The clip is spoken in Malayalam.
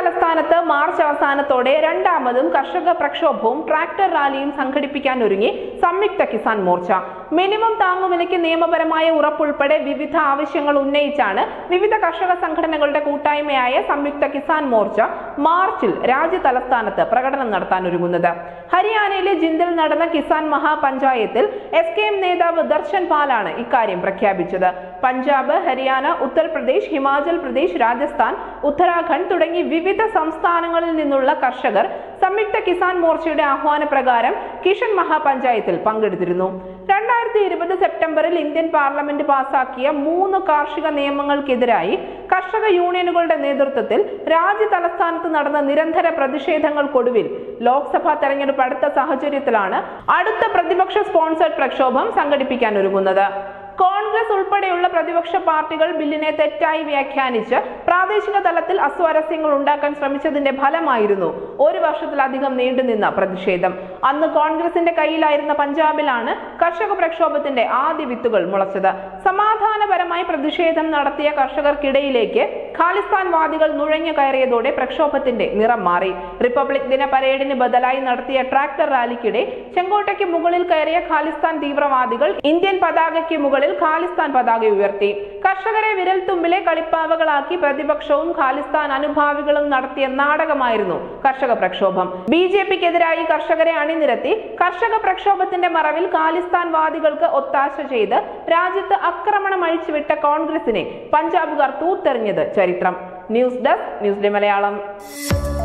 തലസ്ഥാനത്ത് മാർച്ച് അവസാനത്തോടെ രണ്ടാമതും കർഷക പ്രക്ഷോഭവും ട്രാക്ടർ റാലിയും സംഘടിപ്പിക്കാൻ ഒരുങ്ങി സംയുക്ത കിസാൻ മോർച്ച മിനിമം താങ്ങുവിലയ്ക്ക് നിയമപരമായ ഉറപ്പുൾപ്പെടെ വിവിധ ആവശ്യങ്ങൾ ഉന്നയിച്ചാണ് വിവിധ കർഷക സംഘടനകളുടെ കൂട്ടായ്മയായ സംയുക്ത കിസാൻ മോർച്ച മാർച്ചിൽ രാജ്യ തലസ്ഥാനത്ത് പ്രകടനം നടത്താൻ ഒരുങ്ങുന്നത് ഹരിയാനയിലെ ജിന്ദിൽ നടന്ന കിസാൻ മഹാപഞ്ചായത്തിൽ എസ് കെ എം നേതാവ് ദർശൻ പാലാണ് ഇക്കാര്യം പ്രഖ്യാപിച്ചത് പഞ്ചാബ് ഹരിയാന ഉത്തർപ്രദേശ് ഹിമാചൽ പ്രദേശ് രാജസ്ഥാൻ ഉത്തരാഖണ്ഡ് തുടങ്ങി വിവിധ സംസ്ഥാനങ്ങളിൽ നിന്നുള്ള കർഷകർ സംയുക്ത കിസാൻ മോർച്ചയുടെ ആഹ്വാന പ്രകാരം കിഷൻ മഹാപഞ്ചായത്തിൽ പങ്കെടുത്തിരുന്നു രണ്ടായിരത്തി ഇരുപത് സെപ്റ്റംബറിൽ ഇന്ത്യൻ പാർലമെന്റ് പാസാക്കിയ മൂന്ന് കാർഷിക നിയമങ്ങൾക്കെതിരായി കർഷക യൂണിയനുകളുടെ നേതൃത്വത്തിൽ രാജ്യ തലസ്ഥാനത്ത് നടന്ന നിരന്തര പ്രതിഷേധങ്ങൾക്കൊടുവിൽ ലോക്സഭാ തെരഞ്ഞെടുപ്പ് അടുത്ത സാഹചര്യത്തിലാണ് അടുത്ത പ്രതിപക്ഷ സ്പോൺസർഡ് പ്രക്ഷോഭം സംഘടിപ്പിക്കാൻ ഒരുങ്ങുന്നത് കോൺഗ്രസ് ഉൾപ്പെടെയുള്ള പ്രതിപക്ഷ പാർട്ടികൾ ബില്ലിനെ തെറ്റായി വ്യാഖ്യാനിച്ച് പ്രാദേശിക തലത്തിൽ അസ്വാരസ്യങ്ങൾ ഉണ്ടാക്കാൻ ശ്രമിച്ചതിന്റെ ഫലമായിരുന്നു ഒരു വർഷത്തിലധികം നീണ്ടുനിന്ന പ്രതിഷേധം അന്ന് കോൺഗ്രസിന്റെ കയ്യിലായിരുന്ന പഞ്ചാബിലാണ് കർഷക പ്രക്ഷോഭത്തിന്റെ ആദ്യ വിത്തുകൾ മുളച്ചത് സമാധാനപരമായി പ്രതിഷേധം നടത്തിയ കർഷകർക്കിടയിലേക്ക് ഖാലിസ്ഥാൻ വാദികൾ നുഴഞ്ഞു കയറിയതോടെ പ്രക്ഷോഭത്തിന്റെ നിറം മാറി റിപ്പബ്ലിക് ദിന പരേഡിന് ബദലായി നടത്തിയ ട്രാക്ടർ റാലിക്കിടെ ചെങ്കോട്ടയ്ക്ക് മുകളിൽ കയറിയ ഖാലിസ്ഥാൻ തീവ്രവാദികൾ ഇന്ത്യൻ പതാകയ്ക്ക് മുകളിൽ ഖാലിസ്ഥാൻ പതാക ഉയർത്തി കർഷകരെ വിരൽത്തുമ്പിലെ കളിപ്പാവകളാക്കി പ്രതിപക്ഷവും ഖാലിസ്ഥാൻ അനുഭാവികളും നടത്തിയ നാടകമായിരുന്നു കർഷക പ്രക്ഷോഭം ബി ജെ പിക്കെതിരായി കർഷകരെ അണിനിരത്തി കർഷക പ്രക്ഷോഭത്തിന്റെ മറവിൽ ഖാലിസ്ഥാൻ വാദികൾക്ക് ഒത്താശ ചെയ്ത് രാജ്യത്ത് ആക്രമണം അഴിച്ചുവിട്ട കോൺഗ്രസിനെ പഞ്ചാബുകാർ തൂത്തെറിഞ്ഞത് ചരിത്രം news desk news day Malayalam